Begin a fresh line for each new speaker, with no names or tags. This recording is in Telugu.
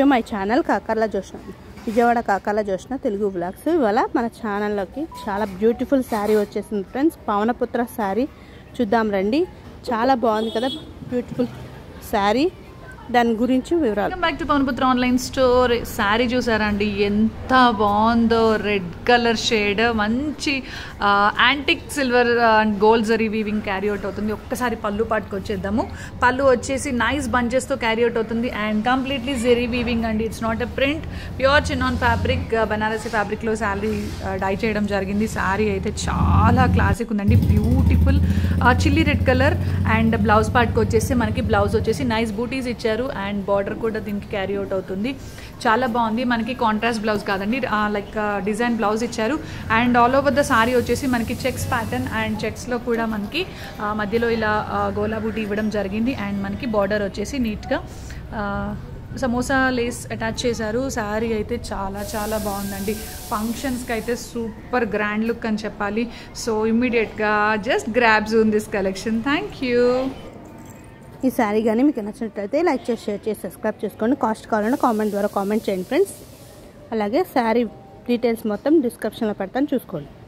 to my channel Kakarla Joshna Vijayawada Kakarla Joshna Telugu blogs ఇవాళ మన ఛానల్లోకి చాలా బ్యూటిఫుల్ శారీ వచ్చేసింది ఫ్రెండ్స్ పవనపుత్ర శారీ చూద్దాం రండి చాలా బాగుంది కదా బ్యూటిఫుల్ శారీ దాని గురించి వివరాలు
welcome back to Pavanputra online store sari చూసారండి ఎంత బాగుందో రెడ్ కలర్ షేడ్ మంచి antique silver and gold zari weaving carry out అవుతుంది ఒక్కసారి పళ్ళు పాటుకు వచ్చేద్దాము పళ్ళు వచ్చేసి నైస్ బంచెస్తో క్యారీ అవుట్ అవుతుంది అండ్ కంప్లీట్లీ జెరీ వీవింగ్ అండి it's not a print pure chinon fabric Banarasi ఫ్యాబ్రిక్లో శారీ డై చేయడం జరిగింది శారీ అయితే చాలా క్లాసిక్ ఉందండి beautiful chilli red colour and blouse పార్ట్కి వచ్చేసి మనకి బ్లౌజ్ వచ్చేసి నైస్ బూటీస్ ఇచ్చారు అండ్ బార్డర్ కూడా దీనికి క్యారీ అవుట్ అవుతుంది చాలా బాగుంది మనకి కాంట్రాస్ట్ బ్లౌజ్ కాదండి లైక్ డిజైన్ బ్లౌజ్ ఇచ్చారు and all over the sari వచ్చేసి మనకి చెక్స్ ప్యాటర్న్ అండ్ చెక్స్లో కూడా మనకి ఆ, మధ్యలో ఇలా ఆ, గోలా బూటీ ఇవ్వడం జరిగింది అండ్ మనకి బార్డర్ వచ్చేసి నీట్గా సమోసా లేస్ అటాచ్ చేశారు శారీ అయితే చాలా చాలా బాగుందండి ఫంక్షన్స్కి అయితే సూపర్ గ్రాండ్ లుక్ అని చెప్పాలి సో ఇమ్మీడియట్గా జస్ట్ గ్రాబ్స్ ఉంది దిస్ కలెక్షన్ థ్యాంక్ యూ
ఈ శారీ కానీ మీకు నచ్చినట్లయితే లైక్ చేసి షేర్ చేసి సబ్స్క్రైబ్ చేసుకోండి కాస్ట్ కావాలన్నా కామెంట్ ద్వారా కామెంట్ చేయండి ఫ్రెండ్స్ అలాగే శారీ డీటెయిల్స్ మొత్తం డిస్క్రిప్షన్లో పెడతాను చూసుకోండి